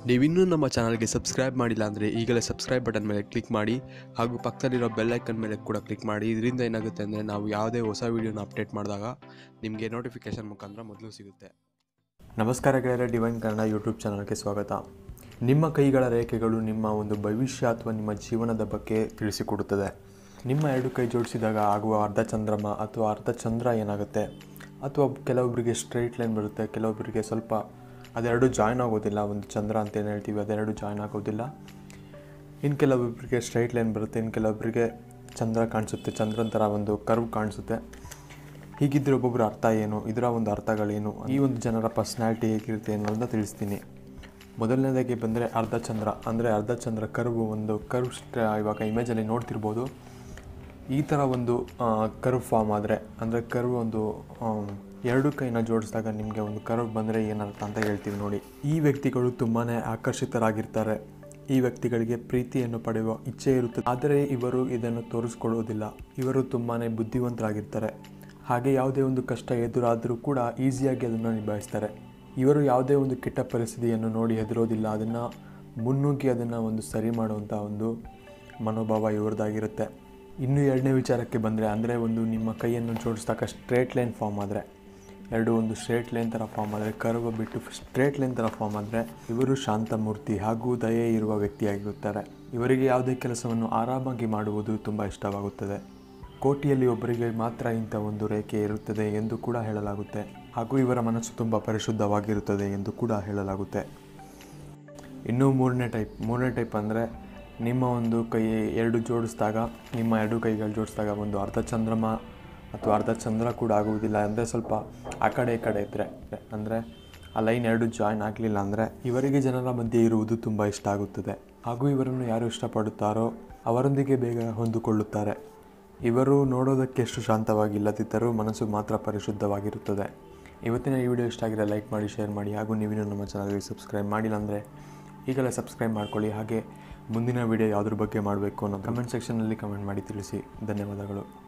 ನೀವಿನ್ನೂ ನಮ್ಮ ಚಾನಲ್ಗೆ ಸಬ್ಸ್ಕ್ರೈಬ್ ಮಾಡಿಲ್ಲ ಅಂದರೆ ಈಗಲೇ ಸಬ್ಸ್ಕ್ರೈಬ್ ಬಟನ್ ಮೇಲೆ ಕ್ಲಿಕ್ ಮಾಡಿ ಹಾಗೂ ಪಕ್ಕದಲ್ಲಿರೋ ಬೆಲ್ ಐಕನ್ ಮೇಲೆ ಕೂಡ ಕ್ಲಿಕ್ ಮಾಡಿ ಇದರಿಂದ ಏನಾಗುತ್ತೆ ಅಂದರೆ ನಾವು ಯಾವುದೇ ಹೊಸ ವೀಡಿಯೋನ ಅಪ್ಡೇಟ್ ಮಾಡಿದಾಗ ನಿಮಗೆ ನೋಟಿಫಿಕೇಶನ್ ಮುಖಾಂತರ ಮೊದಲು ಸಿಗುತ್ತೆ ನಮಸ್ಕಾರ ಗೆಳೆಯರೆ ಡಿವೈನ್ ಕನ್ನಡ ಯೂಟ್ಯೂಬ್ ಚಾನಲ್ಗೆ ಸ್ವಾಗತ ನಿಮ್ಮ ಕೈಗಳ ರೇಖೆಗಳು ನಿಮ್ಮ ಒಂದು ಭವಿಷ್ಯ ಅಥವಾ ನಿಮ್ಮ ಜೀವನದ ಬಗ್ಗೆ ತಿಳಿಸಿಕೊಡುತ್ತದೆ ನಿಮ್ಮ ಎರಡು ಕೈ ಜೋಡಿಸಿದಾಗ ಆಗುವ ಅರ್ಧ ಚಂದ್ರಮ ಅಥವಾ ಅರ್ಧ ಚಂದ್ರ ಏನಾಗುತ್ತೆ ಅಥವಾ ಕೆಲವೊಬ್ಬರಿಗೆ ಸ್ಟ್ರೈಟ್ ಲೈನ್ ಬರುತ್ತೆ ಕೆಲವೊಬ್ಬರಿಗೆ ಸ್ವಲ್ಪ ಅದೆರಡು ಜಾಯ್ನ್ ಆಗೋದಿಲ್ಲ ಒಂದು ಚಂದ್ರ ಅಂತ ಏನು ಹೇಳ್ತೀವಿ ಅದೆರಡು ಜಾಯ್ನ್ ಆಗೋದಿಲ್ಲ ಇನ್ನು ಕೆಲವೊಬ್ಬರಿಗೆ ಸ್ಟ್ರೈಟ್ ಲೈನ್ ಬರುತ್ತೆ ಇನ್ನು ಕೆಲವೊಬ್ಬರಿಗೆ ಚಂದ್ರ ಕಾಣಿಸುತ್ತೆ ಚಂದ್ರನ ಥರ ಒಂದು ಕರ್ವ್ ಕಾಣಿಸುತ್ತೆ ಹೀಗಿದ್ರೆ ಒಬ್ಬೊಬ್ಬರ ಅರ್ಥ ಏನು ಇದರ ಒಂದು ಅರ್ಥಗಳೇನು ಈ ಒಂದು ಜನರ ಪರ್ಸ್ನಾಲಿಟಿ ಹೇಗಿರುತ್ತೆ ಅನ್ನೋದನ್ನ ತಿಳಿಸ್ತೀನಿ ಮೊದಲನೇದಾಗಿ ಬಂದರೆ ಅರ್ಧ ಚಂದ್ರ ಅಂದರೆ ಅರ್ಧ ಚಂದ್ರ ಕರ್ವ್ ಒಂದು ಕರ್ವ್ ಇವಾಗ ಇಮೇಜಲ್ಲಿ ನೋಡ್ತಿರ್ಬೋದು ಈ ಥರ ಒಂದು ಕರ್ವ್ ಫಾರ್ಮ್ ಆದರೆ ಅಂದರೆ ಕರ್ವ್ ಒಂದು ಆಮ್, ಎರಡು ಕೈನ ಜೋಡಿಸಿದಾಗ ನಿಮಗೆ ಒಂದು ಕರ್ವ್ ಬಂದರೆ ಏನರ್ಥ ಅಂತ ಹೇಳ್ತೀವಿ ನೋಡಿ ಈ ವ್ಯಕ್ತಿಗಳು ತುಂಬಾ ಆಕರ್ಷಿತರಾಗಿರ್ತಾರೆ ಈ ವ್ಯಕ್ತಿಗಳಿಗೆ ಪ್ರೀತಿಯನ್ನು ಪಡೆಯುವ ಇಚ್ಛೆ ಇರುತ್ತದೆ ಆದರೆ ಇವರು ಇದನ್ನು ತೋರಿಸ್ಕೊಳ್ಳೋದಿಲ್ಲ ಇವರು ತುಂಬಾ ಬುದ್ಧಿವಂತರಾಗಿರ್ತಾರೆ ಹಾಗೆ ಯಾವುದೇ ಒಂದು ಕಷ್ಟ ಎದುರಾದರೂ ಕೂಡ ಈಸಿಯಾಗಿ ಅದನ್ನು ನಿಭಾಯಿಸ್ತಾರೆ ಇವರು ಯಾವುದೇ ಒಂದು ಕೆಟ್ಟ ಪರಿಸ್ಥಿತಿಯನ್ನು ನೋಡಿ ಹೆದರೋದಿಲ್ಲ ಅದನ್ನು ಮುನ್ನುಗ್ಗಿ ಅದನ್ನು ಒಂದು ಸರಿ ಮಾಡುವಂಥ ಒಂದು ಮನೋಭಾವ ಇವ್ರದ್ದಾಗಿರುತ್ತೆ ಇನ್ನು ಎರಡನೇ ವಿಚಾರಕ್ಕೆ ಬಂದರೆ ಅಂದರೆ ಒಂದು ನಿಮ್ಮ ಕೈಯನ್ನು ಜೋಡಿಸಿದಾಗ ಸ್ಟ್ರೇಟ್ ಲೈನ್ ಫಾರ್ಮ್ ಆದರೆ ಎರಡು ಒಂದು ಸ್ಟ್ರೇಟ್ ಲೈನ್ ಥರ ಫಾರ್ಮ್ ಆದರೆ ಕರ್ವ್ ಬಿಟ್ಟು ಸ್ಟ್ರೇಟ್ ಲೈನ್ ಥರ ಫಾರ್ಮ್ ಆದರೆ ಇವರು ಶಾಂತಮೂರ್ತಿ ಹಾಗೂ ದಯೆ ಇರುವ ವ್ಯಕ್ತಿಯಾಗಿರುತ್ತಾರೆ ಇವರಿಗೆ ಯಾವುದೇ ಕೆಲಸವನ್ನು ಆರಾಮಾಗಿ ಮಾಡುವುದು ತುಂಬ ಇಷ್ಟವಾಗುತ್ತದೆ ಕೋಟಿಯಲ್ಲಿ ಒಬ್ಬರಿಗೆ ಮಾತ್ರ ಇಂಥ ಒಂದು ರೇಖೆ ಇರುತ್ತದೆ ಎಂದು ಕೂಡ ಹೇಳಲಾಗುತ್ತೆ ಹಾಗೂ ಇವರ ಮನಸ್ಸು ತುಂಬ ಪರಿಶುದ್ಧವಾಗಿರುತ್ತದೆ ಎಂದು ಕೂಡ ಹೇಳಲಾಗುತ್ತೆ ಇನ್ನು ಮೂರನೇ ಟೈಪ್ ಮೂರನೇ ಟೈಪ್ ಅಂದರೆ ನಿಮ್ಮ ಒಂದು ಕೈ ಎರಡು ಜೋಡಿಸಿದಾಗ ನಿಮ್ಮ ಎರಡು ಕೈಗಳು ಜೋಡಿಸಿದಾಗ ಒಂದು ಅರ್ಧ ಚಂದ್ರಮ ಅಥವಾ ಅರ್ಧ ಚಂದ್ರ ಕೂಡ ಆಗುವುದಿಲ್ಲ ಅಂದರೆ ಸ್ವಲ್ಪ ಆ ಕಡೆ ಈ ಕಡೆ ಇದ್ದರೆ ಅಂದರೆ ಆ ಲೈನ್ ಎರಡು ಜಾಯಿನ್ ಆಗಲಿಲ್ಲ ಅಂದರೆ ಇವರಿಗೆ ಜನರ ಮಧ್ಯೆ ಇರುವುದು ತುಂಬ ಇಷ್ಟ ಆಗುತ್ತದೆ ಹಾಗೂ ಇವರನ್ನು ಯಾರು ಇಷ್ಟಪಡುತ್ತಾರೋ ಅವರೊಂದಿಗೆ ಬೇಗ ಹೊಂದಿಕೊಳ್ಳುತ್ತಾರೆ ಇವರು ನೋಡೋದಕ್ಕೆ ಎಷ್ಟು ಶಾಂತವಾಗಿಲ್ಲದಿದ್ದರೂ ಮನಸ್ಸು ಮಾತ್ರ ಪರಿಶುದ್ಧವಾಗಿರುತ್ತದೆ ಇವತ್ತಿನ ಈ ವಿಡಿಯೋ ಇಷ್ಟ ಆಗಿದ್ರೆ ಲೈಕ್ ಮಾಡಿ ಶೇರ್ ಮಾಡಿ ಹಾಗೂ ನೀವಿನ್ನೂ ನಮ್ಮ ಚಾನಲ್ಗೆ ಸಬ್ಸ್ಕ್ರೈಬ್ ಮಾಡಿಲ್ಲ ಅಂದರೆ ಈಗಲೇ ಸಬ್ಸ್ಕ್ರೈಬ್ ಮಾಡ್ಕೊಳ್ಳಿ ಹಾಗೆ ಮುಂದಿನ ವಿಡಿಯೋ ಯಾವುದ್ರ ಬಗ್ಗೆ ಮಾಡಬೇಕು ಅನ್ನೋ ಕಮೆಂಟ್ ಸೆಕ್ಷನಲ್ಲಿ ಕಮೆಂಟ್ ಮಾಡಿ ತಿಳಿಸಿ ಧನ್ಯವಾದಗಳು